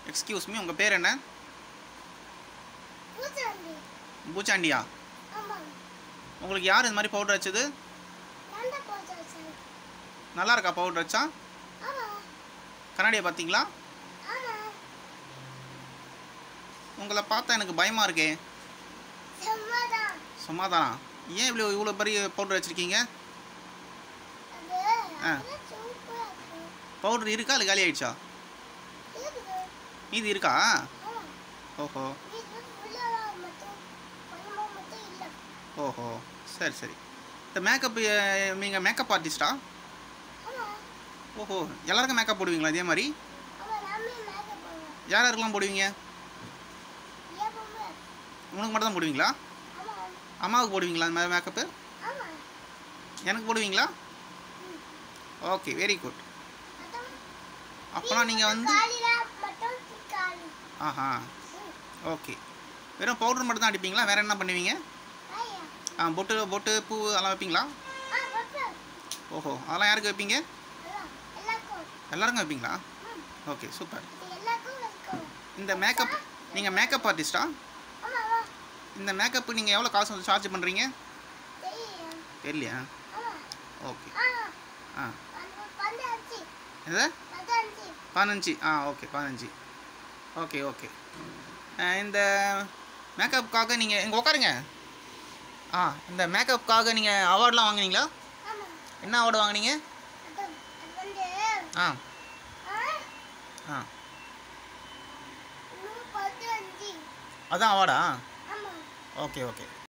Excuse me உங்கள் பேர் என்ன பூச்சாண்டி பூச்சாண்டியா ஆமாம் உங்களுக்கு யார் இந்த மாதிரி பவுடர் வச்சது நான் தான் பூச்சா வச்சேன் நல்லா இருக்கா பவுடர் வச்சா ஆமாம் கண்ணாடியை பார்த்தீங்களா ஆமாம் உங்களை பார்த்தா எனக்கு பயமாக இருக்கே செம்மதான் சும்மாதானா ஏன் இவ்வளோ இவ்வளோ பெரிய பவுடர் வச்சுருக்கீங்க அது ஆ. அதெல்லாம் சூப்பராக இருக்கும் பவுடர் இருக்கா இல்லை காலி ஆயிடுச்சா இருக்குது மீதி இருக்கா ஆமாம் ஓஹோ வீட்டில் ஃபுல்லாக மட்டும் கொஞ்சமாக மட்டும் இல்லை ஓஹோ சரி சரி இந்த மேக்கப் நீங்கள் மேக்கப் ஆர்டிஸ்டா ஆமாம் ஓஹோ எல்லாருக்கும் மேக்கப் போடுவீங்களா இதே மாதிரி ஆமாம் நாமே மேக்கப் பண்ணுவேன் யார் யாருக்கெல்லாம் போடுவீங்க ஏன் பொம்மை உனக்கு மட்டும் தான் போடுவீங்களா ஆமாம் அம்மாவுக்கு போடுவீங்களா அந்த மாதிரி மேக்கப்பு ஆமாம் எனக்கு போடுவீங்களா ஓகே வெரி குட் அதான் அப்போனா நீங்கள் வந்து காலில் மட்டும் காலி ஆஹா ம் ஓகே வெறும் பவுடர் மட்டும் தான் அடிப்பீங்களா வேறு என்ன பண்ணுவீங்க ஐயா ஆ பொட்டு பொட்டு பூ அதெல்லாம் வைப்பீங்களா ஆ பட்டு ஓஹோ அதெல்லாம் யாருக்கு வைப்பீங்க அதான் எல்லாருக்கும் எல்லாருக்கும் வைப்பீங்களா ம் ஓகே சூப்பர் இது எல்லாருக்கும் வைக்கும் இந்த மேக்கப் நீங்கள் மேக்கப் ஆர்டிஸ்டா ஆமாம் ஆமாம் இந்த மேக்கப்புக்கு நீங்கள் எவ்வளோ காசு வந்து சார்ஜ் பண்ணுறீங்க தெரியும் தெரியலையா ஆமாம் ஓகே ஆ ஆ அந்த பந்தாச்சு எது பந்தாச்சு பதினஞ்சு ஆ ஓகே பதினஞ்சு ஓகே ஓகே இந்த மேக்கப்புக்காக நீங்கள் இங்கே உட்காருங்க ஆ இந்த மேக்கப்புக்காக நீங்கள் அவார்ட்லாம் வாங்குனீங்களா ஆமாம் என்ன அவார்டு வாங்குனீங்க அது அது வந்து ஆ ஆ ஆ நூறு பத்து அஞ்சு அதான் அவார்டா ஆமாம் ஓகே ஓகே